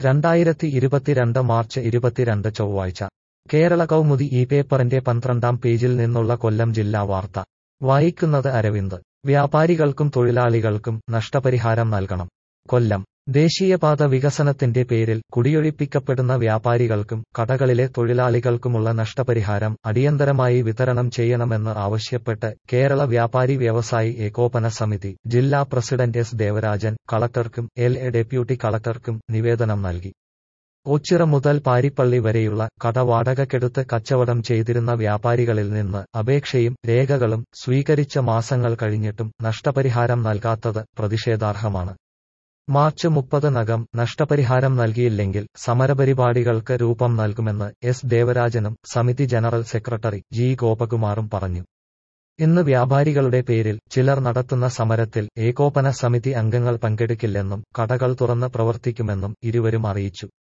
രണ്ടായിരത്തി ഇരുപത്തിരണ്ട് മാർച്ച് ഇരുപത്തിരണ്ട് ചൊവ്വാഴ്ച കേരള കൗമുദി ഈ പേപ്പറിന്റെ പന്ത്രണ്ടാം പേജിൽ നിന്നുള്ള കൊല്ലം ജില്ലാ വാർത്ത വായിക്കുന്നത് അരവിന്ദ് വ്യാപാരികൾക്കും തൊഴിലാളികൾക്കും നഷ്ടപരിഹാരം നൽകണം കൊല്ലം ദേശീയപാത വികസനത്തിന്റെ പേരിൽ കുടിയൊഴിപ്പിക്കപ്പെടുന്ന വ്യാപാരികൾക്കും കടകളിലെ തൊഴിലാളികൾക്കുമുള്ള നഷ്ടപരിഹാരം അടിയന്തരമായി വിതരണം ചെയ്യണമെന്ന് ആവശ്യപ്പെട്ട് കേരള വ്യാപാരി വ്യവസായി ഏകോപന സമിതി ജില്ലാ പ്രസിഡന്റ് എസ് ദേവരാജൻ കളക്ടർക്കും എൽ എ ഡെപ്യൂട്ടി കളക്ടർക്കും നിവേദനം നൽകി ഓച്ചിറ മുതൽ പാരിപ്പള്ളി വരെയുള്ള കട വാടകക്കെടുത്ത് കച്ചവടം ചെയ്തിരുന്ന വ്യാപാരികളിൽ നിന്ന് അപേക്ഷയും രേഖകളും സ്വീകരിച്ച മാസങ്ങൾ കഴിഞ്ഞിട്ടും നഷ്ടപരിഹാരം നൽകാത്തത് പ്രതിഷേധാർഹമാണ് മാർച്ച് മുപ്പതിനകം നഷ്ടപരിഹാരം നൽകിയില്ലെങ്കിൽ സമരപരിപാടികൾക്ക് രൂപം നൽകുമെന്ന് എസ് ദേവരാജനും സമിതി ജനറൽ സെക്രട്ടറി ജി ഗോപകുമാറും പറഞ്ഞു ഇന്ന് വ്യാപാരികളുടെ പേരിൽ ചിലർ നടത്തുന്ന സമരത്തിൽ ഏകോപന സമിതി അംഗങ്ങൾ പങ്കെടുക്കില്ലെന്നും കടകൾ തുറന്ന് പ്രവർത്തിക്കുമെന്നും ഇരുവരും അറിയിച്ചു